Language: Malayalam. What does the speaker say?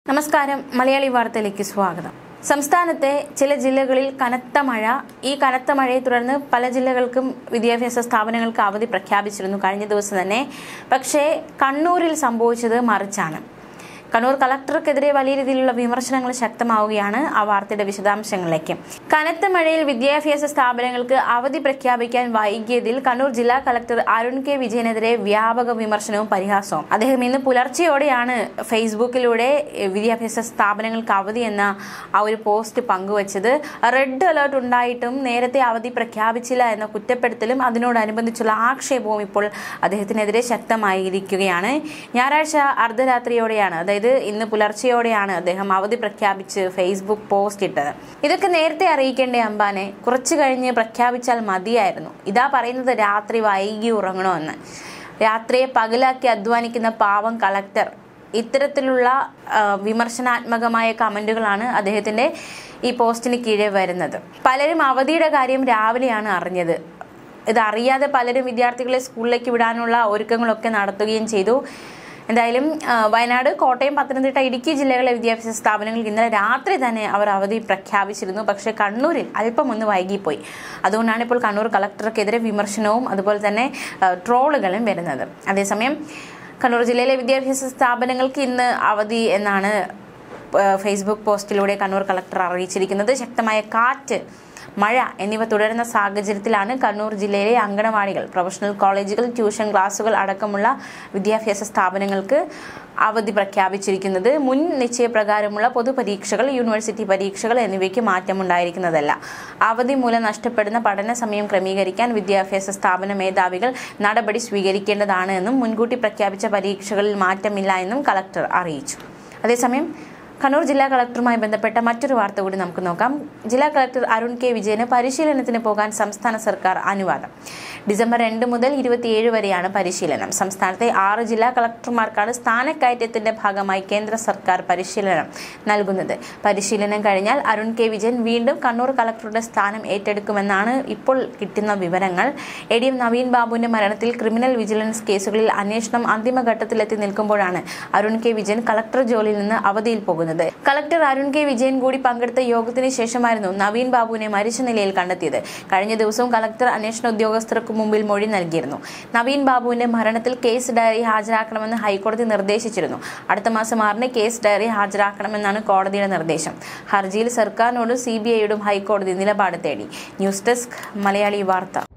നമസ്കാരം മലയാളി വാർത്തയിലേക്ക് സ്വാഗതം സംസ്ഥാനത്തെ ചില ജില്ലകളിൽ കനത്ത മഴ ഈ കനത്ത മഴയെ തുടർന്ന് പല ജില്ലകൾക്കും വിദ്യാഭ്യാസ സ്ഥാപനങ്ങൾക്ക് അവധി പ്രഖ്യാപിച്ചിരുന്നു കഴിഞ്ഞ ദിവസം തന്നെ പക്ഷേ കണ്ണൂരിൽ സംഭവിച്ചത് മറിച്ചാണ് കണ്ണൂർ കളക്ടർക്കെതിരെ വലിയ രീതിയിലുള്ള വിമർശനങ്ങൾ ശക്തമാവുകയാണ് ആ വാർത്തയുടെ വിശദാംശങ്ങളിലേക്ക് കനത്ത മഴയിൽ വിദ്യാഭ്യാസ സ്ഥാപനങ്ങൾക്ക് അവധി പ്രഖ്യാപിക്കാൻ വൈകിയതിൽ കണ്ണൂർ ജില്ലാ കളക്ടർ അരുൺ കെ വിജയനെതിരെ വ്യാപക വിമർശനവും പരിഹാസവും അദ്ദേഹം ഇന്ന് പുലർച്ചെയോടെയാണ് ഫേസ്ബുക്കിലൂടെ വിദ്യാഭ്യാസ സ്ഥാപനങ്ങൾക്ക് അവധി എന്ന ആ ഒരു പോസ്റ്റ് പങ്കുവച്ചത് റെഡ് അലേർട്ട് ഉണ്ടായിട്ടും നേരത്തെ അവധി പ്രഖ്യാപിച്ചില്ല എന്ന കുറ്റപ്പെടുത്തലും അതിനോടനുബന്ധിച്ചുള്ള ആക്ഷേപവും ഇപ്പോൾ അദ്ദേഹത്തിനെതിരെ ശക്തമായിരിക്കുകയാണ് ഞായറാഴ്ച അർദ്ധരാത്രിയോടെയാണ് അതായത് ഇന്ന് പുലർച്ചെയോടെയാണ് അദ്ദേഹം അവധി പ്രഖ്യാപിച്ച് ഫേസ്ബുക്ക് പോസ്റ്റ് ഇട്ടത് ഇതൊക്കെ നേരത്തെ അറിയിക്കേണ്ട അംബാനെ കുറച്ചു കഴിഞ്ഞ് പ്രഖ്യാപിച്ചാൽ മതിയായിരുന്നു ഇതാ പറയുന്നത് രാത്രി വൈകി ഉറങ്ങണമെന്ന് രാത്രിയെ പകലാക്കി അധ്വാനിക്കുന്ന പാവം കളക്ടർ ഇത്തരത്തിലുള്ള ആ, വിമർശനാത്മകമായ കമന്റുകളാണ് അദ്ദേഹത്തിന്റെ ഈ പോസ്റ്റിന് കീഴെ വരുന്നത് പലരും അവധിയുടെ കാര്യം രാവിലെയാണ് അറിഞ്ഞത് ഇത് അറിയാതെ പലരും വിദ്യാർത്ഥികളെ സ്കൂളിലേക്ക് വിടാനുള്ള ഒരുക്കങ്ങളൊക്കെ നടത്തുകയും ചെയ്തു എന്തായാലും ആ, വയനാട് കോട്ടയം പത്തനംതിട്ട ഇടുക്കി ജില്ലകളിലെ വിദ്യാഭ്യാസ സ്ഥാപനങ്ങൾക്ക് ഇന്നലെ രാത്രി തന്നെ അവർ അവധി പ്രഖ്യാപിച്ചിരുന്നു പക്ഷേ കണ്ണൂരിൽ അല്പം ഒന്ന് വൈകിപ്പോയി അതുകൊണ്ടാണ് ഇപ്പോൾ കണ്ണൂർ കളക്ടർക്കെതിരെ വിമർശനവും അതുപോലെ തന്നെ ആ, ട്രോളുകളും വരുന്നത് അതേസമയം കണ്ണൂർ ജില്ലയിലെ വിദ്യാഭ്യാസ സ്ഥാപനങ്ങൾക്ക് ഇന്ന് അവധി എന്നാണ് ആ, ഫേസ്ബുക്ക് പോസ്റ്റിലൂടെ കണ്ണൂർ കളക്ടർ അറിയിച്ചിരിക്കുന്നത് ശക്തമായ കാറ്റ് മഴ എന്നിവ തുടരുന്ന സാഹചര്യത്തിലാണ് കണ്ണൂർ ജില്ലയിലെ അങ്കണവാടികൾ പ്രൊഫഷണൽ കോളേജുകൾ ട്യൂഷൻ ക്ലാസുകൾ അടക്കമുള്ള വിദ്യാഭ്യാസ സ്ഥാപനങ്ങൾക്ക് അവധി പ്രഖ്യാപിച്ചിരിക്കുന്നത് മുൻ നിശ്ചയപ്രകാരമുള്ള പൊതുപരീക്ഷകൾ യൂണിവേഴ്സിറ്റി പരീക്ഷകൾ എന്നിവയ്ക്ക് മാറ്റമുണ്ടായിരിക്കുന്നതല്ല അവധി മൂലം നഷ്ടപ്പെടുന്ന പഠന സമയം ക്രമീകരിക്കാൻ വിദ്യാഭ്യാസ സ്ഥാപന മേധാവികൾ നടപടി സ്വീകരിക്കേണ്ടതാണ് എന്നും മുൻകൂട്ടി പ്രഖ്യാപിച്ച പരീക്ഷകളിൽ മാറ്റമില്ല എന്നും കളക്ടർ അറിയിച്ചു അതേസമയം കണ്ണൂർ ജില്ലാ കളക്ടറുമായി ബന്ധപ്പെട്ട മറ്റൊരു വാർത്ത കൂടി നമുക്ക് നോക്കാം ജില്ലാ കളക്ടർ അരുൺ കെ വിജയന് പരിശീലനത്തിന് പോകാൻ സംസ്ഥാന സർക്കാർ അനുവാദം ഡിസംബർ രണ്ട് മുതൽ ഇരുപത്തിയേഴ് വരെയാണ് പരിശീലനം സംസ്ഥാനത്തെ ആറ് ജില്ലാ കളക്ടർമാർക്കാണ് സ്ഥാനക്കയറ്റത്തിന്റെ ഭാഗമായി കേന്ദ്ര സർക്കാർ പരിശീലനം നൽകുന്നത് പരിശീലനം കഴിഞ്ഞാൽ അരുൺ കെ വിജയൻ വീണ്ടും കണ്ണൂർ കളക്ടറുടെ സ്ഥാനം ഏറ്റെടുക്കുമെന്നാണ് ഇപ്പോൾ കിട്ടുന്ന വിവരങ്ങൾ എ ഡി എം നവീൻ ബാബുവിന്റെ മരണത്തിൽ ക്രിമിനൽ വിജിലൻസ് കേസുകളിൽ അന്വേഷണം അന്തിമഘട്ടത്തിലെത്തി നിൽക്കുമ്പോഴാണ് അരുൺ കെ വിജയൻ കളക്ടർ ജോലിയിൽ നിന്ന് അവധിയിൽ പോകുന്നത് കളക്ടർ അരുൺ കെ വിജയൻ കൂടി പങ്കെടുത്ത യോഗത്തിന് ശേഷമായിരുന്നു നവീൻ ബാബുവിനെ മരിച്ച നിലയിൽ കണ്ടെത്തിയത് കഴിഞ്ഞ ദിവസവും കളക്ടർ അന്വേഷണ ഉദ്യോഗസ്ഥർക്ക് മുമ്പിൽ മൊഴി നൽകിയിരുന്നു നവീൻ ബാബുവിന്റെ മരണത്തിൽ കേസ് ഡയറി ഹാജരാക്കണമെന്ന് ഹൈക്കോടതി നിർദ്ദേശിച്ചിരുന്നു അടുത്ത മാസം ആറിന് കേസ് ഡയറി ഹാജരാക്കണമെന്നാണ് കോടതിയുടെ നിർദ്ദേശം ഹർജിയിൽ സർക്കാരിനോടും സി ബി ഐയോടും ഹൈക്കോടതി നിലപാട് തേടി ന്യൂസ് ഡെസ്ക് മലയാളി വാർത്ത